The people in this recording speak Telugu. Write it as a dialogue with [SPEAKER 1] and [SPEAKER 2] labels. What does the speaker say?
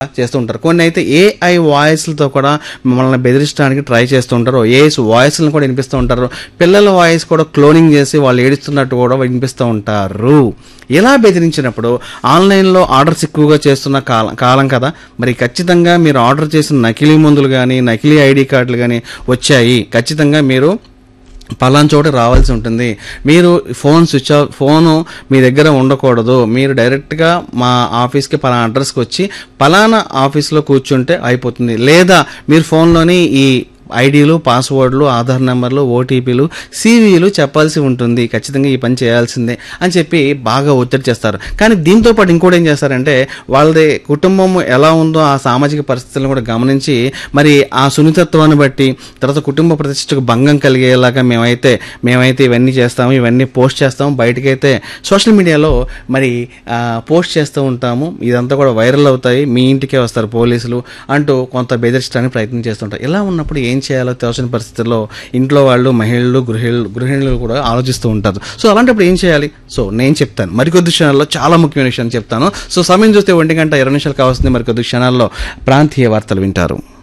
[SPEAKER 1] చేస్తూ ఉంటారు కొన్ని అయితే ఏఐ వాయిస్లతో కూడా మిమ్మల్ని బెదిరించడానికి ట్రై చేస్తూ ఉంటారు ఏఐస్ వాయిస్లను కూడా వినిపిస్తూ ఉంటారు పిల్లల వాయిస్ కూడా క్లోనింగ్ చేసి వాళ్ళు ఏడుస్తున్నట్టు కూడా వినిపిస్తూ ఉంటారు ఇలా బెదిరించినప్పుడు ఆన్లైన్లో ఆర్డర్స్ ఎక్కువగా చేస్తున్న కాలం కాలం కదా మరి ఖచ్చితంగా మీరు ఆర్డర్ చేసిన నకిలీ మందులు కానీ నకిలీ ఐడి కార్డులు కానీ వచ్చాయి ఖచ్చితంగా మీరు పలానా చోట రావాల్సి ఉంటుంది మీరు ఫోన్ స్విచ్ ఆఫ్ ఫోను మీ దగ్గర ఉండకూడదు మీరు డైరెక్ట్గా మా ఆఫీస్కి పలానా అడ్రస్కి వచ్చి పలానా ఆఫీస్లో కూర్చుంటే అయిపోతుంది లేదా మీరు ఫోన్లోని ఈ ఐడీలు పాస్వర్డ్లు ఆధార్ నెంబర్లు ఓటీపీలు సివిలు చెప్పాల్సి ఉంటుంది ఖచ్చితంగా ఈ పని చేయాల్సిందే అని చెప్పి బాగా ఒత్తిడి చేస్తారు కానీ దీంతో పాటు ఇంకోటి ఏం చేస్తారంటే వాళ్ళది కుటుంబం ఎలా ఉందో ఆ సామాజిక పరిస్థితులను కూడా గమనించి మరి ఆ సున్నితత్వాన్ని బట్టి తర్వాత కుటుంబ ప్రతిష్టకు భంగం కలిగేలాగా మేమైతే మేమైతే ఇవన్నీ చేస్తాము ఇవన్నీ పోస్ట్ చేస్తాము బయటకైతే సోషల్ మీడియాలో మరి ఆ, పోస్ట్ చేస్తూ ఉంటాము ఇదంతా కూడా వైరల్ అవుతాయి మీ ఇంటికే వస్తారు పోలీసులు అంటూ కొంత బెదిరించడానికి ప్రయత్నం చేస్తుంటారు ఇలా ఉన్నప్పుడు ఏం చేయాలో తెలిసిన పరిస్థితుల్లో ఇంట్లో వాళ్ళు మహిళలు గృహిణులు గృహిణులు కూడా ఆలోచిస్తూ ఉంటారు సో అలాంటప్పుడు ఏం చేయాలి సో నేను చెప్తాను మరికొద్ది క్షణాల్లో చాలా ముఖ్యమైన విషయం చెప్తాను సో సమయం చూస్తే ఒంటి గంట ఇరవై నిమిషాలు కావాల్సింది మరికొద్ది క్షణాల్లో ప్రాంతీయ వార్తలు వింటారు